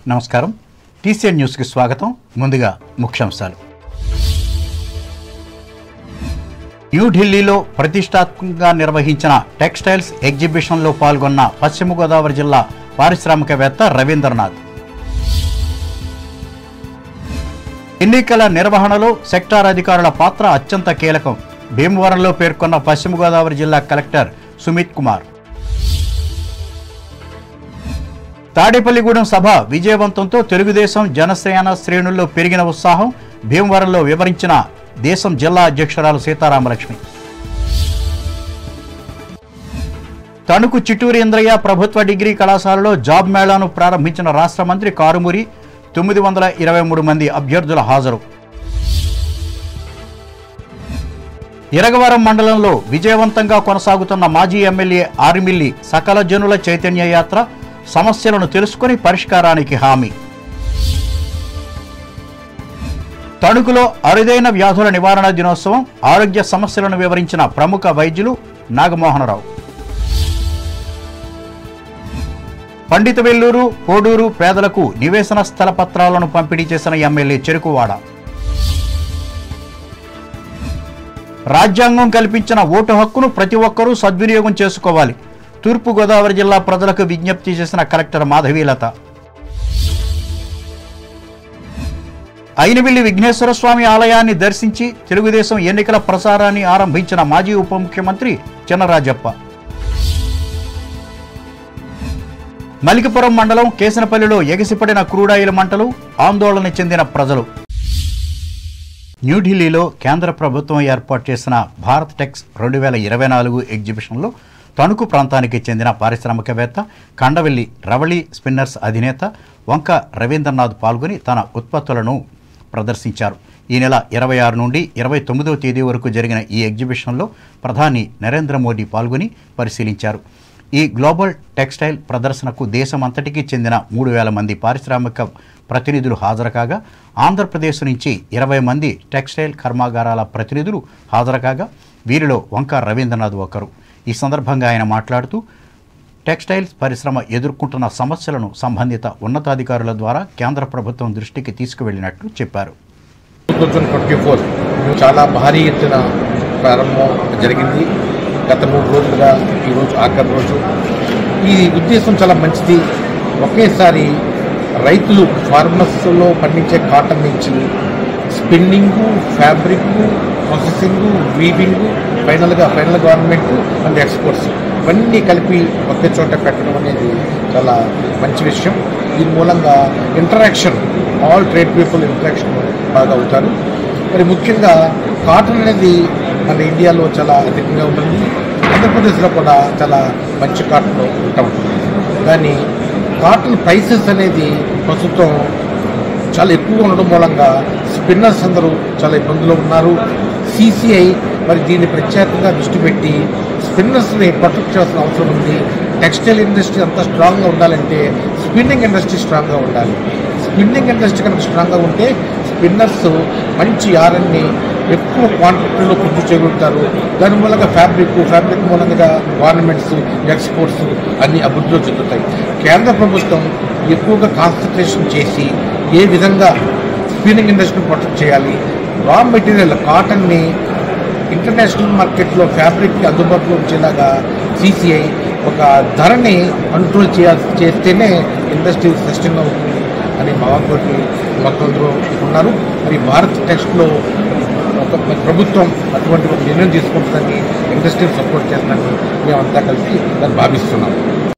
నమస్కారం టీసీఎన్ న్యూస్కి స్వాగతం ముందుగా ముఖ్యాంశాలు న్యూఢిల్లీలో ప్రతిష్టాత్మకంగా నిర్వహించిన టెక్స్టైల్స్ ఎగ్జిబిషన్లో పాల్గొన్న పశ్చిమ గోదావరి జిల్లా పారిశ్రామికవేత్త రవీంద్రనాథ్ ఎన్నికల నిర్వహణలో సెక్టార్ అధికారుల పాత్ర అత్యంత కీలకం భీమవరంలో పేర్కొన్న పశ్చిమ గోదావరి జిల్లా కలెక్టర్ సుమిత్ కుమార్ తాడేపల్లిగూడెం సభ విజయవంతంతో తెలుగుదేశం జనసేన శ్రేణుల్లో పెరిగిన ఉత్సాహం భీమవరంలో వివరించిన దేశం జిల్లా అధ్యక్షురాలు సీతారామలక్ష్మి తణుకు చిట్టూరు ఇంద్రయ్య ప్రభుత్వ డిగ్రీ కళాశాలలో జాబ్ మేళాను ప్రారంభించిన రాష్ట్ర మంత్రి కారుమూరి తొమ్మిది వందల ఇరవై మూడు మంది అభ్యర్థుల హాజరు ఇరగవరం మండలంలో విజయవంతంగా కొనసాగుతున్న మాజీ ఎమ్మెల్యే ఆర్మిల్లి సకల జనుల చైతన్య యాత్ర సమస్యలను తెలుసుకొని పరిష్కారానికి హామీ తణుకులో అరుదైన వ్యాధుల నివారణ దినోత్సవం ఆరోగ్య సమస్యలను వివరించిన ప్రముఖ వైద్యులు నాగమోహనరావు పండిత వెల్లూరు కోడూరు పేదలకు నివేశన స్థల పత్రాలను పంపిణీ చేసిన ఎమ్మెల్యే చెరుకువాడ రాజ్యాంగం కల్పించిన ఓటు హక్కును ప్రతి ఒక్కరూ సద్వినియోగం చేసుకోవాలి తూర్పుగోదావరి జిల్లా ప్రజలకు విజ్ఞప్తి చేసిన కలెక్టర్ మాధవీలత అయినవిల్లి విఘ్నేశ్వర స్వామి ఆలయాన్ని దర్శించి తెలుగుదేశం ఎన్నికల ప్రసారాన్ని ఆరంభించిన మాజీ ఉప ముఖ్యమంత్రి చినరాజప్ప మలికిపురం మండలం కేసనపల్లిలో ఎగసిపడిన క్రూడాయిల మంటలు ఆందోళన చెందిన ప్రజలు న్యూఢిల్లీలో కేంద్ర ప్రభుత్వం ఏర్పాటు చేసిన భారత్ టెక్స్ రెండు వేల ఇరవై నాలుగు ఎగ్జిబిషన్లో తణుకు ప్రాంతానికి చెందిన పారిశ్రామికవేత్త కండవెల్లి రవళి స్పిన్నర్స్ అధినేత వంక రవీంద్రనాథ్ పాల్గొని తన ఉత్పత్తులను ప్రదర్శించారు ఈ నెల ఇరవై ఆరు నుండి ఇరవై తొమ్మిదవ తేదీ వరకు జరిగిన ఈ ఎగ్జిబిషన్లో ప్రధాని నరేంద్ర మోదీ పాల్గొని పరిశీలించారు ఈ గ్లోబల్ టెక్స్టైల్ ప్రదర్శనకు దేశమంతటికి చెందిన మూడు వేల మంది పారిశ్రామిక ప్రతినిధులు హాజరు కాగా ఆంధ్రప్రదేశ్ నుంచి ఇరవై మంది టెక్స్టైల్ కర్మాగారాల ప్రతినిధులు హాజరు కాగా వీరిలో వంక రవీంద్రనాథ్ ఒకరు ఈ సందర్భంగా ఆయన మాట్లాడుతూ టెక్స్టైల్స్ పరిశ్రమ ఎదుర్కొంటున్న సమస్యలను సంబంధిత ఉన్నతాధికారుల ద్వారా కేంద్ర ప్రభుత్వం దృష్టికి తీసుకువెళ్లినట్లు చెప్పారు టూ థౌజండ్ ట్వంటీ ఫోర్ చాలా భారీ ఎత్తున ప్రారంభం జరిగింది గత మూడు రోజులుగా ఈరోజు ఆఖరి రోజు ఈ ఉద్దేశం చాలా మంచిది ఒకేసారి రైతులు ఫార్మర్స్లో పండించే కాటన్ నుంచి స్పిన్నింగు ఫ్యాబ్రిక్ ప్రాసెసింగ్ వీవింగ్ ఫైనల్గా ఫైనల్ గవర్నమెంట్ అండ్ ఎక్స్పోర్ట్స్ ఇవన్నీ కలిపి ఒకే చోట పెట్టడం అనేది చాలా మంచి విషయం దీని మూలంగా interaction all trade people interaction బాగా అవుతారు మరి ముఖ్యంగా కాటన్ అనేది మన ఇండియాలో చాలా అధికంగా ఉంటుంది ఆంధ్రప్రదేశ్లో కూడా చాలా మంచి కాటన్ ఉంటా ఉంటుంది కానీ కాటన్ ప్రైసెస్ అనేది ప్రస్తుతం చాలా ఎక్కువగా ఉండడం మూలంగా స్పిన్నర్స్ అందరూ చాలా ఇబ్బందులు ఉన్నారు సిసిఐ మరి దీన్ని ప్రత్యేకంగా దృష్టి పెట్టి స్పిన్నర్స్ని ప్రొటెక్ట్ చేయాల్సిన అవసరం ఉంది టెక్స్టైల్ ఇండస్ట్రీ అంత స్ట్రాంగ్గా ఉండాలంటే స్పిన్నింగ్ ఇండస్ట్రీ స్ట్రాంగ్గా ఉండాలి స్పిన్నింగ్ ఇండస్ట్రీ కనుక స్ట్రాంగ్గా ఉంటే స్పిన్నర్స్ మంచి యారన్ని ఎక్కువ క్వాంటిటీలో ప్రొడ్యూస్ చేయగలుగుతారు దాని మూలంగా ఫ్యాబ్రిక్ ఫ్యాబ్రిక్ మూలంగా గవర్నమెంట్స్ ఎక్స్పోర్ట్స్ అన్ని అభివృద్ధిలో చెందుతాయి కేంద్ర ప్రభుత్వం ఎక్కువగా కాన్సన్ట్రేషన్ చేసి ఏ విధంగా స్పిన్నింగ్ ఇండస్ట్రీని ప్రొటెక్ట్ చేయాలి రా మెటీరియల్ కాటన్ని ఇంటర్నేషనల్ మార్కెట్లో ఫ్యాబ్రిక్కి అందుబాటులో ఉంచేలాగా సిసిఐ ఒక ధరని కంట్రోల్ చేయాల్సి చేస్తేనే ఇండస్ట్రీ సస్టైన్ అవుతుంది అని భావంతోటి మొత్తం ఉన్నారు మరి భారత్ టెక్స్ట్లో ఒక ప్రభుత్వం అటువంటి ఒక నిర్ణయం తీసుకుంటుందని ఇండస్ట్రీని సపోర్ట్ చేస్తుందని మేమంతా కలిసి దాన్ని భావిస్తున్నాం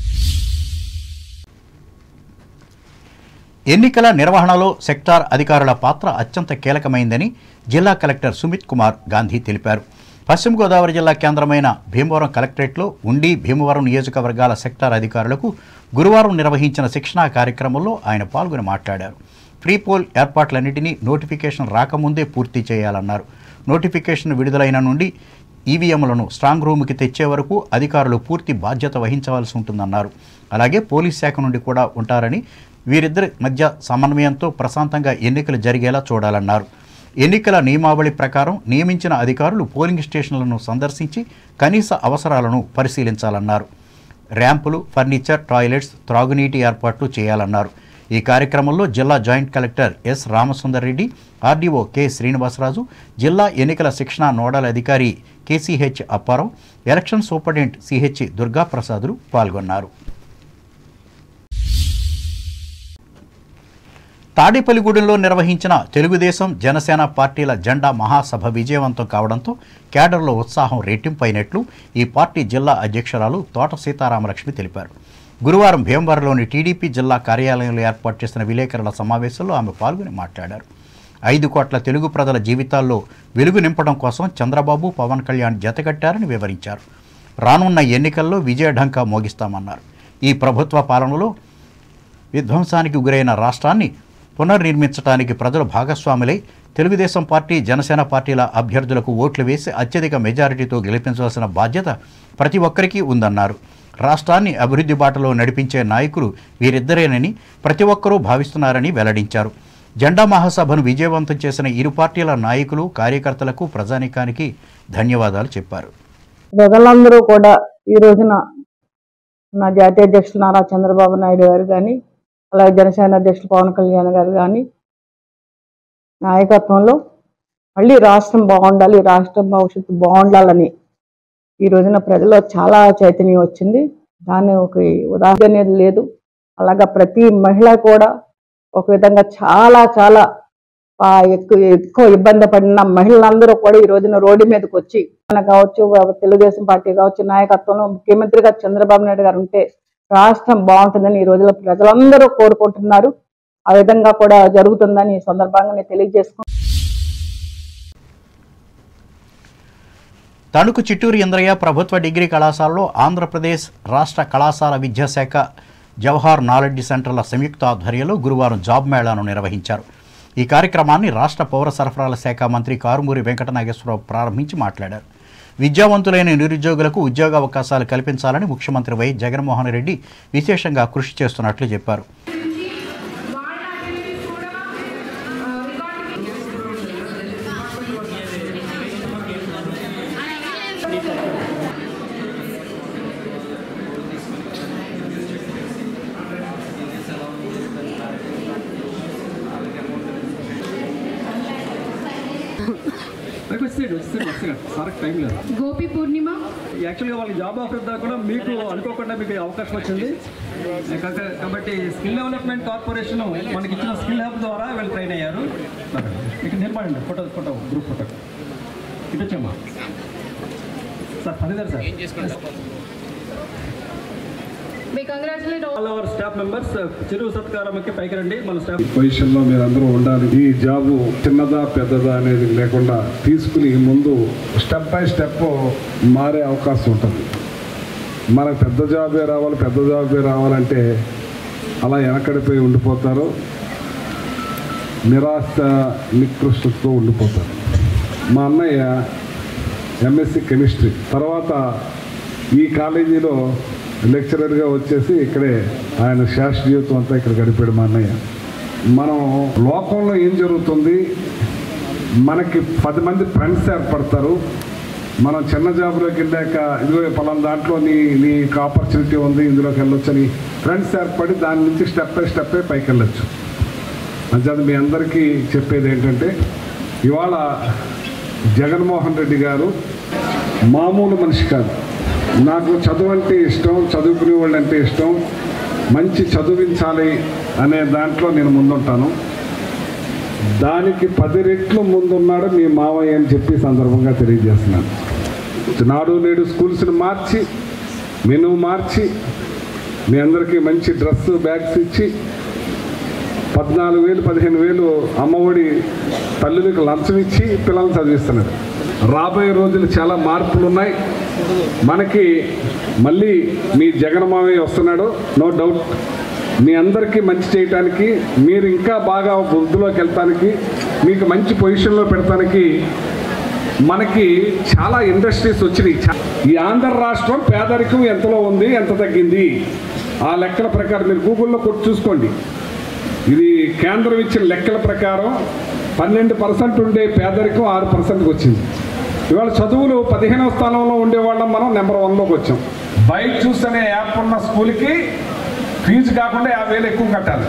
ఎన్నికల నిర్వహణలో సెక్టార్ అధికారుల పాత్ర అత్యంత కీలకమైందని జిల్లా కలెక్టర్ సుమిత్ కుమార్ గాంధీ తెలిపారు పశ్చిమ గోదావరి జిల్లా కేంద్రమైన భీమవరం కలెక్టరేట్లో ఉండి భీమవరం నియోజకవర్గాల సెక్టార్ అధికారులకు గురువారం నిర్వహించిన శిక్షణా కార్యక్రమంలో ఆయన పాల్గొని మాట్లాడారు ఫ్రీ పోల్ ఏర్పాట్లన్నింటినీ నోటిఫికేషన్ రాకముందే పూర్తి చేయాలన్నారు నోటిఫికేషన్ విడుదలైన నుండి ఈవీఎంలను స్ట్రాంగ్ రూమ్కి తెచ్చే వరకు అధికారులు పూర్తి బాధ్యత వహించవలసి ఉంటుందన్నారు అలాగే పోలీస్ శాఖ నుండి కూడా ఉంటారని వీరిద్దరి మధ్య సమన్వయంతో ప్రశాంతంగా ఎన్నికలు జరిగేలా చూడాలన్నారు ఎన్నికల నియమావళి ప్రకారం నియమించిన అధికారులు పోలింగ్ స్టేషన్లను సందర్శించి కనీస అవసరాలను పరిశీలించాలన్నారు ర్యాంపులు ఫర్నిచర్ టాయిలెట్స్ త్రాగునీటి ఏర్పాట్లు చేయాలన్నారు ఈ కార్యక్రమంలో జిల్లా joint collector S Ramasundar Reddy RDO K Srinivasaraju జిల్లా ఎన్నికల శిక్షణ నోడల్ అధికారి KCH Apparao election superintendent CH దుర్గాప్రసాదులు పాల్గొన్నారు తాడేపల్లిగూడెంలో నిర్వహించిన తెలుగుదేశం జనసేన పార్టీల జెండా మహాసభ విజయవంతం కావడంతో కేడర్లో ఉత్సాహం రెట్టింపైనట్లు ఈ పార్టీ జిల్లా అధ్యక్షురాలు తోట సీతారామలక్ష్మి తెలిపారు గురువారం భీమవరంలోని టీడీపీ జిల్లా కార్యాలయంలో ఏర్పాటు చేసిన విలేకరుల సమావేశంలో ఆమె పాల్గొని మాట్లాడారు ఐదు కోట్ల తెలుగు ప్రజల జీవితాల్లో వెలుగు నింపడం కోసం చంద్రబాబు పవన్ కళ్యాణ్ జతకట్టారని వివరించారు రానున్న ఎన్నికల్లో విజయఢంకా మోగిస్తామన్నారు ఈ ప్రభుత్వ పాలనలో విధ్వంసానికి గురైన రాష్ట్రాన్ని పునర్నిర్మించడానికి ప్రజలు భాగస్వాములై తెలుగుదేశం పార్టీ జనసేన పార్టీల అభ్యర్థులకు ఓట్లు వేసి అత్యధిక మెజారిటీతో గెలిపించవలసిన బాధ్యత ప్రతి ఒక్కరికి ఉందన్నారు రాష్ట్రాన్ని అభివృద్ధి బాటలో నడిపించే నాయకులు వీరిద్దరేనని ప్రతి ఒక్కరూ భావిస్తున్నారని వెల్లడించారు జెండా మహాసభను విజయవంతం చేసిన ఇరు పార్టీల నాయకులు కార్యకర్తలకు ప్రజానికానికి ధన్యవాదాలు చెప్పారు ప్రజలందరూ కూడా ఈ రోజున నా జాతీయ అధ్యక్షులు నారా చంద్రబాబు నాయుడు గారు కానీ అలాగే జనసేన అధ్యక్షులు పవన్ కళ్యాణ్ గారు కానీ నాయకత్వంలో మళ్ళీ రాష్ట్రం బాగుండాలి రాష్ట్రం భవిష్యత్తు బాగుండాలని ఈ రోజున ప్రజల్లో చాలా చైతన్యం వచ్చింది దాని ఒక ఉదాహరణ అనేది లేదు అలాగా ప్రతి మహిళ కూడా ఒక విధంగా చాలా చాలా ఆ, ఎక్కువ ఎక్కువ ఇబ్బంది పడిన మహిళలందరూ కూడా ఈ రోజున రోడ్డు మీదకి వచ్చి మన కావచ్చు తెలుగుదేశం పార్టీ కావచ్చు నాయకత్వంలో ముఖ్యమంత్రిగా చంద్రబాబు నాయుడు గారు ఉంటే రాష్ట్రం బాగుంటుందని ఈ రోజుల్లో ప్రజలందరూ కోరుకుంటున్నారు ఆ విధంగా కూడా జరుగుతుందని ఈ సందర్భంగా నేను తెలియజేసుకుంటున్నాను తణుకు చిట్టూరు ఇంద్రయ్య ప్రభుత్వ డిగ్రీ కళాశాలలో ఆంధ్రప్రదేశ్ రాష్ట్ర కళాశాల విద్యాశాఖ జవహర్ నాలెడ్జ్ సెంటర్ల సంయుక్త ఆధ్వర్యంలో గురువారం జాబ్ మేళాను నిర్వహించారు ఈ కార్యక్రమాన్ని రాష్ట్ర పౌర సరఫరాల శాఖ మంత్రి కారుమూరి వెంకట నాగేశ్వరరావు ప్రారంభించి మాట్లాడారు విద్యావంతులైన నిరుద్యోగులకు ఉద్యోగ అవకాశాలు కల్పించాలని ముఖ్యమంత్రి వై జగన్మోహన్ రెడ్డి విశేషంగా కృషి చేస్తున్నట్లు చెప్పారు నాకు వచ్చేయండి వచ్చేయండి వచ్చేయండి సార్కి టైం లేదు గోపి పూర్ణిమ యాక్చువల్గా వాళ్ళకి జాబ్ ఆఫర్ దాకా కూడా మీకు అనుకోకుండా మీకు అవకాశం వచ్చింది కా- కాబట్టి స్కిల్ డెవలప్మెంట్ కార్పొరేషన్ మనకి ఇచ్చిన స్కిల్ హబ్ ద్వారా వీళ్ళు ట్రైన్ అయ్యారు ఇక్కడ నిలబడండి ఫోటో ఫోటో గ్రూప్ ఫోటో ఇటు వచ్చామా సార్ ఫరీదర్ sir we congratulate all our staff members చెరువు సత్కారంకి పైకి రండి మన స్టాఫ్ పొజిషన్ లో మీరందరూ ఉండాలి ఈ జాబు చిన్నదా పెద్దదా అనేది లేకుండా తీసుకుని ముందు స్టెప్ బై స్టెప్ మారే అవకాశం ఉంటుంది మనకు పెద్ద జాబే రావాలి పెద్ద జాబే రావాలంటే అలా వెనకడిపోయి ఉండిపోతారు నిరాశ నికృష్టతో ఉండిపోతారు మా అన్నయ్య ఎంఎస్సి కెమిస్ట్రీ తర్వాత ఈ కాలేజీలో లెక్చరర్గా వచ్చేసి ఇక్కడే ఆయన శాస్త్ర జీవితం అంతా ఇక్కడ గడిపాడు మా అన్నయ్య మనం లోకంలో ఏం జరుగుతుంది మనకి పది మంది ఫ్రెండ్స్ ఏర్పడతారు మనం చిన్న జాబ్లోకి వెళ్ళాక ఇదిగో పలానా దాంట్లో నీ నీకు ఆపర్చునిటీ ఉంది ఇందులోకి వెళ్ళొచ్చు అని ఫ్రెండ్స్ ఏర్పడి దాని నుంచి స్టెప్ బై స్టెప్ పైకి వెళ్ళొచ్చు అంచేత మీ అందరికీ చెప్పేది ఏంటంటే ఇవాళ జగన్మోహన్ రెడ్డి గారు మామూలు మనిషి కాదు నాకు చదువు అంటే ఇష్టం చదువుకునే వాళ్ళు అంటే ఇష్టం మంచి చదివించాలి అనే దాంట్లో నేను ముందుంటాను దానికి పది రెట్లు ముందున్నాడు మీ మావయ్య అని చెప్పి ఈ సందర్భంగా తెలియజేస్తున్నాను నాడు నేడు స్కూల్స్ని మార్చి మెను మార్చి మీ అందరికీ మంచి డ్రెస్ బ్యాగ్స్ ఇచ్చి పద్నాలుగు వేలు పదిహేను వేలు అమ్మఒడి తల్లులకు లంచం ఇచ్చి పిల్లల్ని చదివిస్తున్నారు రాబోయే రోజులు చాలా మార్పులు ఉన్నాయి మనకి మళ్ళీ మీ జగన్మావయ్య వస్తున్నాడు నో డౌట్ మీ అందరికీ మంచి చేయటానికి మీరు ఇంకా బాగా వృద్ధిలోకి వెళ్తానికి మీకు మంచి పొజిషన్లో పెడతానికి మనకి చాలా ఇండస్ట్రీస్ వచ్చినాయి చా- ఈ ఆంధ్ర రాష్ట్రం పేదరికం ఎంతలో ఉంది ఎంత తగ్గింది ఆ లెక్కల ప్రకారం మీరు గూగుల్లో కొట్టి చూసుకోండి ఇది కేంద్రం ఇచ్చిన లెక్కల ప్రకారం పన్నెండు పర్సెంట్ ఉండే పేదరికం ఆరు పర్సెంట్కి వచ్చింది ఇవాళ చదువులు పదిహేనవ స్థానంలో ఉండేవాళ్ళం మనం నెంబర్ వన్లోకి వచ్చాం బయట చూస్తేనే యాప్ ఉన్న స్కూల్కి ఫీజు కాకుండా యాభై వేలు ఎక్కువ కట్టాలి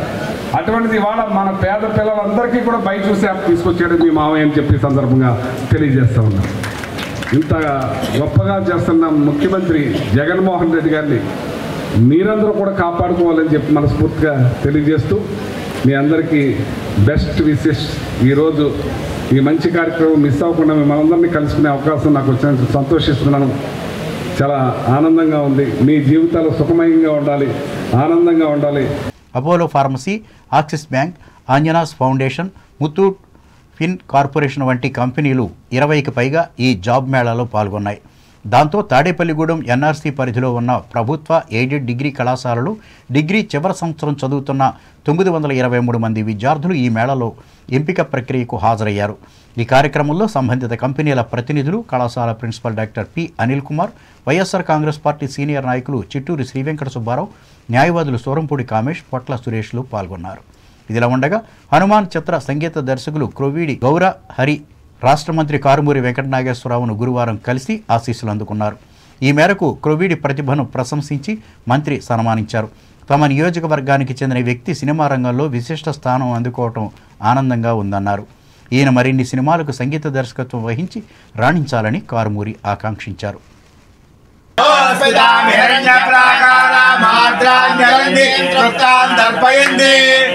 అటువంటిది ఇవాళ మన పేద పిల్లలందరికీ కూడా బయట చూసి యాప్ తీసుకొచ్చాడు మీ మామయ్య అని చెప్పి సందర్భంగా తెలియజేస్తా ఉన్నాను ఇంత గొప్పగా చేస్తున్న ముఖ్యమంత్రి జగన్మోహన్ రెడ్డి గారిని మీరందరూ కూడా కాపాడుకోవాలని చెప్పి మనస్ఫూర్తిగా తెలియజేస్తూ మీ అందరికీ బెస్ట్ విషెస్ ఈరోజు ఈ మంచి కార్యక్రమం మిస్ అవ్వకుండా మిమ్మల్ని కలుసుకునే అవకాశం నాకు వచ్చినందుకు సంతోషిస్తున్నాను చాలా ఆనందంగా ఉంది మీ జీవితాలు సుఖమయంగా ఉండాలి ఆనందంగా ఉండాలి Apollo pharmacy Axis bank Anjanas foundation Muthoot fin corporation వంటి కంపెనీలు ఇరవైకి పైగా ఈ జాబ్ మేళాలో పాల్గొన్నాయి దాంతో తాడేపల్లిగూడెం ఎన్ఆర్సీ పరిధిలో ఉన్న ప్రభుత్వ ఎయిడెడ్ డిగ్రీ కళాశాలలు డిగ్రీ చివరి సంవత్సరం చదువుతున్న తొమ్మిది వందల ఇరవై మూడు మంది విద్యార్థులు ఈ మేళాలో ఎంపిక ప్రక్రియకు హాజరయ్యారు ఈ కార్యక్రమంలో సంబంధిత కంపెనీల ప్రతినిధులు కళాశాల principal doctor P Anil Kumar YSR Congress party senior నాయకులు చిట్టూరి శ్రీవెంకట సుబ్బారావు న్యాయవాదులు సూరంపూడి కామేష్ పొట్ల సురేష్లు పాల్గొన్నారు ఇదిలా ఉండగా హనుమాన్ చిత్ర సంగీత దర్శకులు క్రొవీడి గౌర హరి రాష్ట్ర మంత్రి కారుమూరి వెంకట నాగేశ్వరరావును గురువారం కలిసి ఆశీస్సులు అందుకున్నారు ఈ మేరకు క్రొవీడి ప్రతిభను ప్రశంసించి మంత్రి సన్మానించారు తమ నియోజకవర్గానికి చెందిన వ్యక్తి సినిమా రంగంలో విశిష్ట స్థానం అందుకోవటం ఆనందంగా ఉందన్నారు ఈయన మరిన్ని సినిమాలకు సంగీత దర్శకత్వం వహించి రాణించాలని కారుమూరి ఆకాంక్షించారు దర్పయండి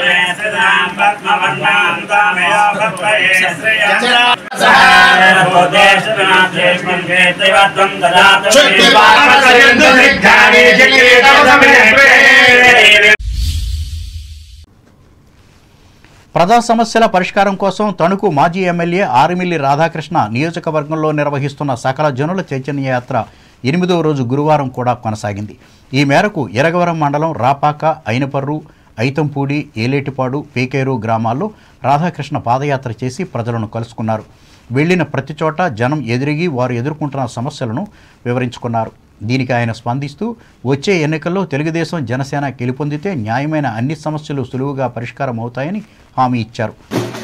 ప్రజా సమస్యల పరిష్కారం కోసం తణుకు మాజీ ఎమ్మెల్యే ఆరిమిల్లి రాధాకృష్ణ నియోజకవర్గంలో నిర్వహిస్తున్న సకల జనుల చైతన్య యాత్ర ఎనిమిదవ రోజు గురువారం కూడా కొనసాగింది ఈ మేరకు ఎరగవరం మండలం రాపాక అయినపర్రు ఐతంపూడి ఏలేటిపాడు పేకేరు గ్రామాల్లో రాధాకృష్ణ పాదయాత్ర చేసి ప్రజలను కలుసుకున్నారు వెళ్ళిన ప్రతి చోట జనం ఎదిరిగి వారు ఎదుర్కొంటున్న సమస్యలను వివరించుకున్నారు దీనికి ఆయన స్పందిస్తూ వచ్చే ఎన్నికల్లో తెలుగుదేశం జనసేన గెలుపొందితే న్యాయమైన అన్ని సమస్యలు సులువుగా పరిష్కారం అవుతాయని హామీ ఇచ్చారు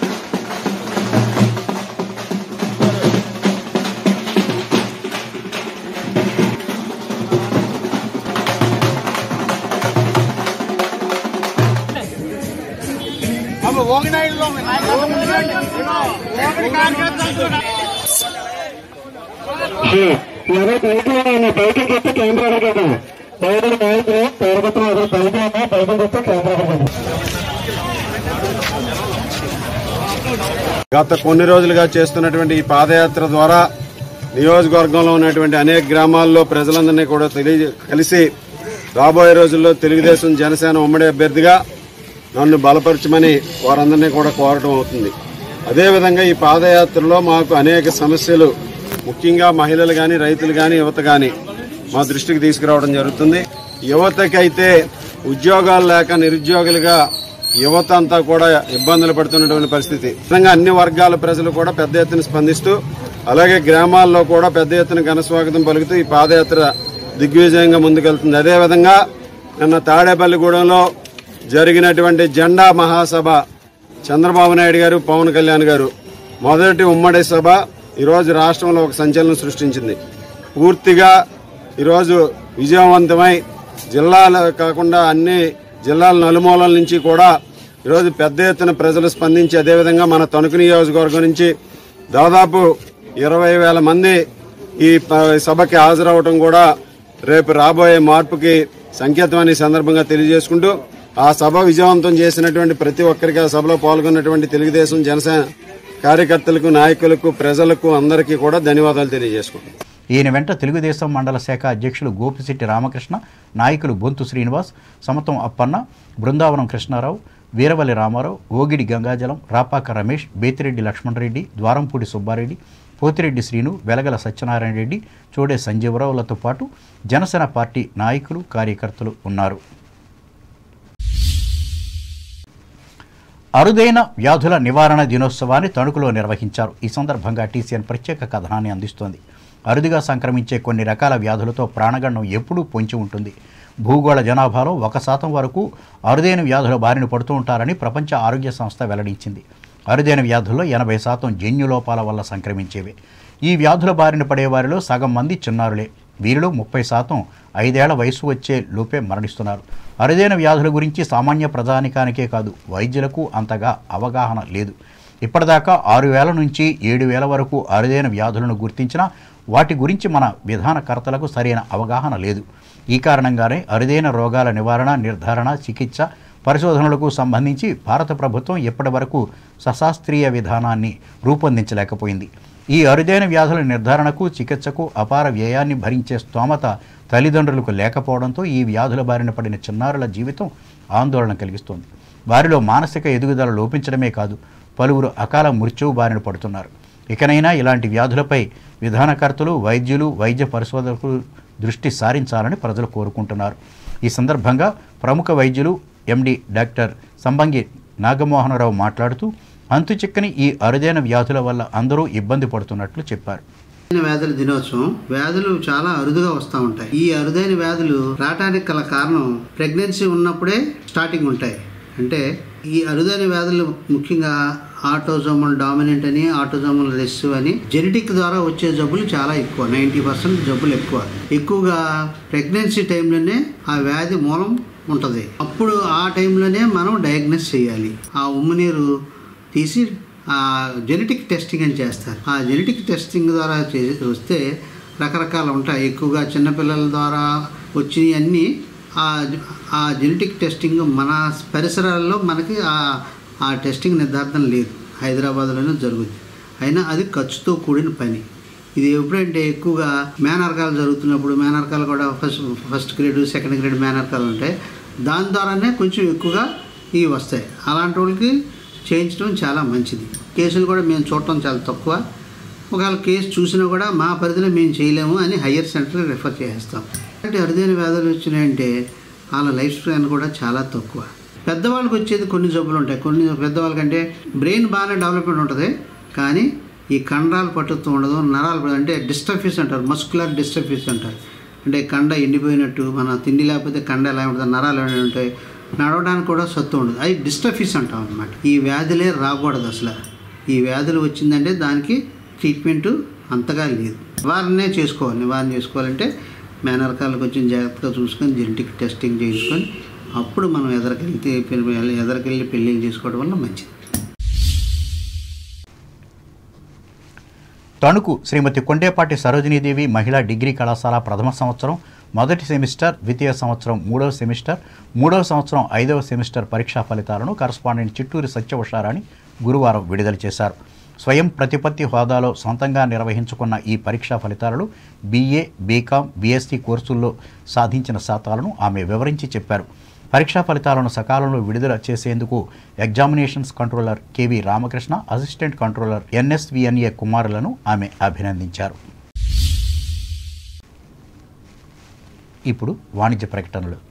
ఎవరు బయట బయటకు వస్తే కెమెరా అడగదు బయట నాయకులు పేరుగతం ఎవరు బయట బయటకు వస్తే కెమెరా అడగదు గత కొన్ని రోజులుగా చేస్తున్నటువంటి ఈ పాదయాత్ర ద్వారా నియోజకవర్గంలో ఉన్నటువంటి అనేక గ్రామాల్లో ప్రజలందరినీ కూడా తెలియ కలిసి రాబోయే రోజుల్లో తెలుగుదేశం జనసేన ఉమ్మడి అభ్యర్థిగా నన్ను బలపరచమని వారందరినీ కూడా కోరటం అవుతుంది అదేవిధంగా ఈ పాదయాత్రలో మాకు అనేక సమస్యలు ముఖ్యంగా మహిళలు కానీ రైతులు కానీ యువత కానీ మా దృష్టికి తీసుకురావడం జరుగుతుంది యువతకైతే ఉద్యోగాలు లేక నిరుద్యోగులుగా యువత అంతా కూడా ఇబ్బందులు పడుతున్నటువంటి పరిస్థితి నిజంగా అన్ని వర్గాల ప్రజలు కూడా పెద్ద ఎత్తున స్పందిస్తూ అలాగే గ్రామాల్లో కూడా పెద్ద ఎత్తున ఘనస్వాగతం పలుకుతూ ఈ పాదయాత్ర దిగ్విజయంగా ముందుకెళ్తుంది అదేవిధంగా నిన్న తాడేపల్లిగూడెంలో జరిగినటువంటి జెండా మహాసభ చంద్రబాబు నాయుడు గారు పవన్ కళ్యాణ్ గారు మొదటి ఉమ్మడి సభ ఈరోజు రాష్ట్రంలో ఒక సంచలనం సృష్టించింది పూర్తిగా ఈరోజు విజయవంతమై జిల్లాలు కాకుండా అన్ని జిల్లాల నలుమూలల నుంచి కూడా ఈరోజు పెద్ద ఎత్తున ప్రజలు స్పందించి అదేవిధంగా మన తణుకు నియోజకవర్గం నుంచి దాదాపు ఇరవై వేల మంది ఈ ప- సభకి హాజరవటం కూడా రేపు రాబోయే మార్పుకి సంకేతమని ఈ సందర్భంగా తెలియజేసుకుంటూ ఆ సభ విజయవంతం చేసినటువంటి ప్రతి ఒక్కరికి ఆ సభలో పాల్గొన్నటువంటి తెలుగుదేశం జనసేన కార్యకర్తలకు నాయకులకు ప్రజలకు అందరికీ కూడా ధన్యవాదాలు తెలియజేసుకుంటున్నాను ఈయన వెంట తెలుగుదేశం మండల శాఖ అధ్యక్షులు గోపిశెట్టి రామకృష్ణ నాయకులు బొంతు శ్రీనివాస్ సమతం అప్పన్న బృందావనం కృష్ణారావు వీరవల్లి రామారావు ఓగిడి గంగాజలం రాపాక రమేష్ బేతిరెడ్డి లక్ష్మణరెడ్డి ద్వారంపూడి సుబ్బారెడ్డి పోతిరెడ్డి శ్రీను వెలగల సత్యనారాయణ రెడ్డి చోడే సంజీవరావులతో పాటు జనసేన పార్టీ నాయకులు కార్యకర్తలు ఉన్నారు అరుదైన వ్యాధుల నివారణ దినోత్సవాన్ని తణుకులో నిర్వహించారు ఈ సందర్భంగా టీసీఎన్ ప్రత్యేక కథనాన్ని అందిస్తోంది అరుదుగా సంక్రమించే కొన్ని రకాల వ్యాధులతో ప్రాణగండం ఎప్పుడూ పొంచి ఉంటుంది భూగోళ జనాభాలో ఒక శాతం వరకు అరుదైన వ్యాధుల బారిన పడుతూ ఉంటారని ప్రపంచ ఆరోగ్య సంస్థ వెల్లడించింది అరుదైన వ్యాధుల్లో ఎనభై శాతం జన్యు లోపాల వల్ల సంక్రమించేవే ఈ వ్యాధుల బారిన పడే వారిలో సగం మంది చిన్నారులే వీరిలో ముప్పై శాతం ఐదేళ్ల వయసు వచ్చే లోపే మరణిస్తున్నారు అరుదైన వ్యాధుల గురించి సామాన్య ప్రజానికానికే కాదు వైద్యులకు అంతగా అవగాహన లేదు ఇప్పటిదాకా ఆరు వేల నుంచి ఏడు వేల వరకు అరుదైన వ్యాధులను గుర్తించినా వాటి గురించి మన విధానకర్తలకు సరైన అవగాహన లేదు ఈ కారణంగానే అరుదైన రోగాల నివారణ నిర్ధారణ చికిత్స పరిశోధనలకు సంబంధించి భారత ప్రభుత్వం ఇప్పటి వరకు సశాస్త్రీయ విధానాన్ని రూపొందించలేకపోయింది ఈ అరుదైన వ్యాధుల నిర్ధారణకు చికిత్సకు అపార వ్యయాన్ని భరించే స్తోమత తల్లిదండ్రులకు లేకపోవడంతో ఈ వ్యాధుల బారిన పడిన చిన్నారుల జీవితం ఆందోళన కలిగిస్తోంది వారిలో మానసిక ఎదుగుదల లోపించడమే కాదు పలువురు అకాల మృత్యువు బారిన పడుతున్నారు ఇకనైనా ఇలాంటి వ్యాధులపై విధానకర్తలు వైద్యులు వైద్య పరిశోధకులు దృష్టి సారించాలని ప్రజలు కోరుకుంటున్నారు ఈ సందర్భంగా ప్రముఖ వైద్యులు ఎండి డాక్టర్ సంబంగి నాగమోహనరావు మాట్లాడుతూ అంతుచిక్కని ఈ అరుదైన వ్యాధుల వల్ల అందరూ ఇబ్బంది పడుతున్నట్లు చెప్పారు అరుదైన వ్యాధుల దినోత్సవం వ్యాధులు చాలా అరుదుగా వస్తూ ఉంటాయి ఈ అరుదైన వ్యాధులు రావటానికి గల కారణం ప్రెగ్నెన్సీ ఉన్నప్పుడే స్టార్టింగ్ ఉంటాయి అంటే ఈ అరుదైన వ్యాధులు ముఖ్యంగా ఆటోజోమల్ డామినెంట్ అని ఆటోజోమల్ రెసివ్ అని జెనెటిక్ ద్వారా వచ్చే జబ్బులు చాలా ఎక్కువ నైంటీ పర్సెంట్ జబ్బులు ఎక్కువ ఎక్కువగా ప్రెగ్నెన్సీ టైంలోనే ఆ వ్యాధి మూలం ఉంటుంది అప్పుడు ఆ టైంలోనే మనం డయాగ్నోస్ చేయాలి ఆ ఉమ్మునీరు తీసి ఆ జెనెటిక్ టెస్టింగ్ అని చేస్తారు ఆ జెనెటిక్ టెస్టింగ్ ద్వారా చే వస్తే రకరకాలు ఉంటాయి ఎక్కువగా చిన్నపిల్లల ద్వారా వచ్చినవి అన్నీ ఆ ఆ జెనెటిక్ టెస్టింగ్ మన పరిసరాల్లో మనకి ఆ ఆ టెస్టింగ్ నిర్ధారణ లేదు హైదరాబాద్లోనే జరుగుతుంది అయినా అది ఖర్చుతో కూడిన పని ఇది ఎప్పుడంటే ఎక్కువగా మేనర్కాలు జరుగుతున్నప్పుడు మేనర్కాలు కూడా first first grade second grade మేనర్కాలు ఉంటాయి దాని ద్వారానే కొంచెం ఎక్కువగా ఇవి వస్తాయి అలాంటి వాళ్ళకి చేయించడం చాలా మంచిది కేసులు కూడా మేము చూడటం చాలా తక్కువ ఒకవేళ కేసు చూసినా కూడా మా పరిధిలో మేము చేయలేము అని హయ్యర్ సెంటర్కి రిఫర్ చేస్తాం అంటే అరుదైన వ్యాధులు వచ్చినాయంటే వాళ్ళ లైఫ్ స్పాన్ కూడా చాలా తక్కువ పెద్దవాళ్ళకి వచ్చేది కొన్ని జబ్బులు ఉంటాయి కొన్ని పెద్దవాళ్ళకంటే బ్రెయిన్ బాగానే డెవలప్మెంట్ ఉంటుంది కానీ ఈ కండరాలు పట్టుతూ ఉండదు నరాలు పట్టు- అంటే డిస్టర్ఫీస్ అంటారు మస్కులర్ డిస్టర్ఫీస్ అంటారు అంటే కండ ఎండిపోయినట్టు మన తిండి లేకపోతే కండ ఎలా ఉంటుంది నరాలు ఎలా ఉంటాయి నడవడానికి కూడా సత్తు ఉండదు అది డిస్టర్ఫీస్ అంటాం అనమాట ఈ వ్యాధులే రాకూడదు అసలు ఈ వ్యాధులు వచ్చిందంటే దానికి ట్రీట్మెంట్ అంతగా లేదు నివారణే చేసుకోవాలి నివారణ చేసుకోవాలంటే మేనరకాలు కొంచెం జాగ్రత్తగా చూసుకొని జెనెటిక్ టెస్టింగ్ చేయించుకొని అప్పుడు మనం ఎదరికెళ్తే ఎదరికెళ్ళి పెళ్ళిళ్ళు చేసుకోవడం వల్ల మంచిది తణుకు శ్రీమతి కొండేపాటి సరోజినీదేవి మహిళా డిగ్రీ కళాశాల ప్రథమ సంవత్సరం మొదటి సెమిస్టర్ ద్వితీయ సంవత్సరం మూడవ సెమిస్టర్ మూడవ సంవత్సరం ఐదవ సెమిస్టర్ పరీక్షా ఫలితాలను కరస్పాండెంట్ చిట్టూరి సత్యవషారాణి గురువారం విడుదల చేశారు స్వయం ప్రతిపత్తి హోదాలో సొంతంగా నిర్వహించుకున్న ఈ పరీక్షా ఫలితాలను బీఏ బీకాం బీఎస్సీ కోర్సుల్లో సాధించిన శాతాలను ఆమె వివరించి చెప్పారు పరీక్షా ఫలితాలను సకాలంలో విడుదల చేసేందుకు examinations controller KV Ramakrishna assistant controller NSVNA కుమారులను ఆమె అభినందించారు ఇప్పుడు వాణిజ్య ప్రకటనలు